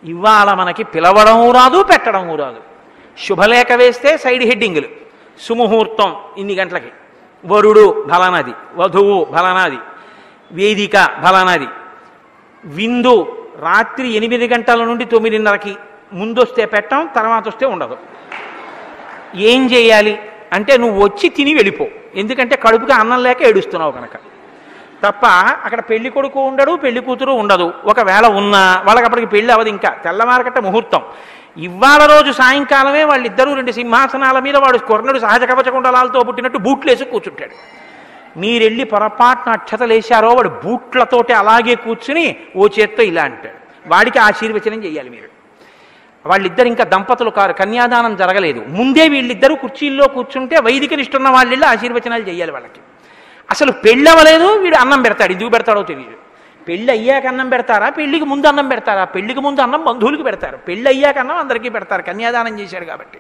ఇవాళ మనకి పిలవడం రాదు పెట్టడం రాదు శుభలేఖ వేస్తే సైడ్ హెడ్డింగులు సుముహూర్తం ఇన్ని గంటలకి వరుడు ఫలానాది వధువు ఫలానాది వేదిక ఫలానాది విందు రాత్రి ఎనిమిది గంటల నుండి తొమ్మిదిన్నరకి ముందొస్తే పెట్టం తర్వాత వస్తే ఉండదు ఏం చేయాలి అంటే నువ్వు వచ్చి తిని వెళ్ళిపో ఎందుకంటే కడుపుకి అన్నం లేక ఏడుస్తున్నావు కనుక తప్ప అక్కడ పెళ్లి కొడుకు ఉండడు పెళ్లి కూతురు ఉండదు ఒకవేళ ఉన్నా వాళ్ళకి అప్పటికి పెళ్లి అవ్వదు ఇంకా తెల్లవారకట్ట ముహూర్తం ఇవాళ రోజు సాయంకాలమే వాళ్ళిద్దరూ రెండు సింహాసనాల మీద వాడు కొర్ణుడు సహజ కవచకుండలాలతో పుట్టినట్టు బూట్లేసి కూర్చుంటాడు మీరెళ్ళి పొరపాటున అక్షతలేశారో వాడు బూట్లతోటి అలాగే కూర్చుని ఓ చేత్తో ఇలా అంటాడు వాడికి ఆశీర్వచనం చేయాలి మీరు వాళ్ళిద్దరు ఇంకా దంపతులు కారు కన్యాదానం జరగలేదు ముందే వీళ్ళిద్దరూ కుర్చీల్లో కూర్చుంటే వైదిక నిష్ఠున్న వాళ్ళిళ్ళు ఆశీర్వచనాలు చేయాలి వాళ్ళకి అసలు పెళ్ళి అవ్వలేదు వీడు అన్నం పెడతాడు ఎందుకు పెడతాడో తెలియదు పెళ్ళి అయ్యాక అన్నం పెడతారా పెళ్లికి ముందు అన్నం పెడతారా పెళ్లికి ముందు అన్నం బంధువులకు పెడతారు పెళ్ళి అయ్యాక అన్నం అందరికీ పెడతారు కన్యాదానం చేశాడు కాబట్టి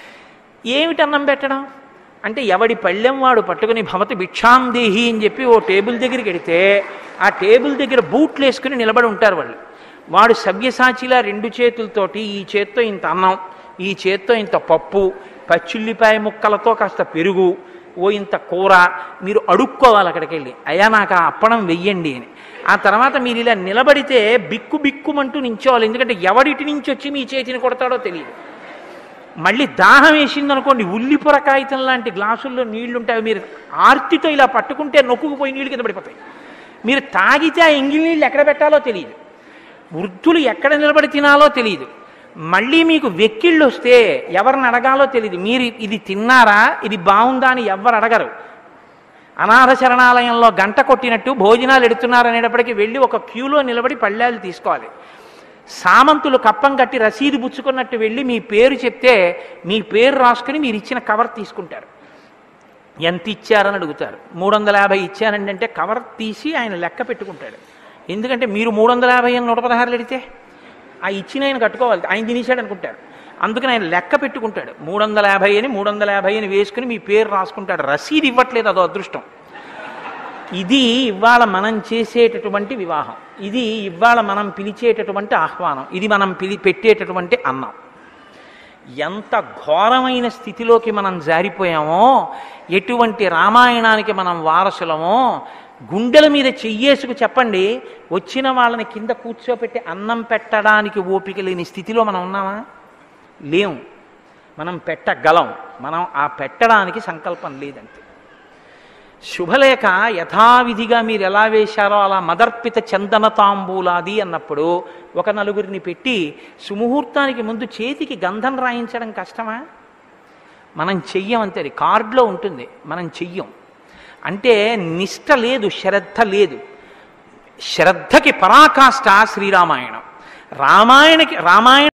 ఏమిటి అన్నం పెట్టడం అంటే ఎవడి పళ్ళెం వాడు పట్టుకుని భవతి భిక్షాం దేహి అని చెప్పి ఓ టేబుల్ దగ్గరికి వెడితే ఆ టేబుల్ దగ్గర బూట్లు వేసుకుని నిలబడి ఉంటారు వాళ్ళు వాడు సవ్యసాచిలా రెండు చేతులతోటి ఈ చేత్తో ఇంత అన్నం ఈ చేత్తో ఇంత పప్పు పచ్చిల్లిపాయ ముక్కలతో కాస్త పెరుగు ఓ ఇంత కూర మీరు అడుక్కోవాలి అక్కడికి వెళ్ళి అయ్యా నాకు ఆ అప్పడం వెయ్యండి అని ఆ తర్వాత మీరు ఇలా నిలబడితే బిక్కు బిక్కుమంటూ నించోవాలి ఎందుకంటే ఎవడిటి నుంచి వచ్చి మీ చేతిని కొడతాడో తెలియదు మళ్ళీ దాహం వేసింది అనుకోండి ఉల్లిపొర కాగితం లాంటి గ్లాసుల్లో నీళ్లు ఉంటాయి మీరు ఆర్తితో ఇలా పట్టుకుంటే నొక్కుకుపోయి నీళ్ళు కింద పడిపోతాయి మీరు తాగితే ఆ ఎంగిలి నీళ్ళు ఎక్కడ పెట్టాలో తెలియదు వృద్ధులు ఎక్కడ నిలబడి తినాలో తెలియదు మళ్ళీ మీకు వెక్కిళ్ళు వస్తే ఎవరిని అడగాలో తెలియదు మీరు ఇది తిన్నారా ఇది బాగుందా అని ఎవరు అడగరు అనాథ శరణాలయంలో గంట కొట్టినట్టు భోజనాలు ఎడుతున్నారు అనేటప్పటికీ వెళ్ళి ఒక క్యూలో నిలబడి పళ్ళాలు తీసుకోవాలి సామంతులు కప్పం కట్టి రసీదు పుచ్చుకున్నట్టు వెళ్ళి మీ పేరు చెప్తే మీ పేరు రాసుకుని మీరు ఇచ్చిన కవర్ తీసుకుంటారు ఎంత ఇచ్చారని అడుగుతారు మూడు వందల యాభై ఇచ్చానండి అంటే కవర్ తీసి ఆయన లెక్క పెట్టుకుంటాడు ఎందుకంటే మీరు మూడు వందల యాభై అని నూట పదహారులు అడిగితే ఆ ఇచ్చిన ఆయన కట్టుకోవాలి ఆయన తినేశాడు అనుకుంటారు అందుకని ఆయన లెక్క పెట్టుకుంటాడు మూడు వందల యాభై అని మూడు వందల యాభై అని వేసుకుని మీ పేరు రాసుకుంటాడు రసీదు ఇవ్వట్లేదు అదో అదృష్టం ఇది ఇవాళ మనం చేసేటటువంటి వివాహం ఇది ఇవాళ మనం పిలిచేటటువంటి ఆహ్వానం ఇది మనం పిలి పెట్టేటటువంటి అన్నం ఎంత ఘోరమైన స్థితిలోకి మనం జారిపోయామో ఎటువంటి రామాయణానికి మనం వారసులమో గుండెల మీద చెయ్యేసుకు చెప్పండి వచ్చిన వాళ్ళని కింద కూర్చోపెట్టి అన్నం పెట్టడానికి ఓపిక లేని స్థితిలో మనం ఉన్నామా లేము మనం పెట్టగలం మనం ఆ పెట్టడానికి సంకల్పం లేదంతే శుభలేఖ యథావిధిగా మీరు ఎలా వేశారో అలా మదర్పిత చందన తాంబూలాది అన్నప్పుడు ఒక నలుగురిని పెట్టి సుముహూర్తానికి ముందు చేతికి గంధం రాయించడం కష్టమా మనం చెయ్యం అంతే అది కార్డులో ఉంటుంది మనం చెయ్యం అంటే నిష్ట లేదు శ్రద్ధ లేదు శ్రద్ధకి పరాకాష్ట శ్రీరామాయణం రామాయణకి రామాయణ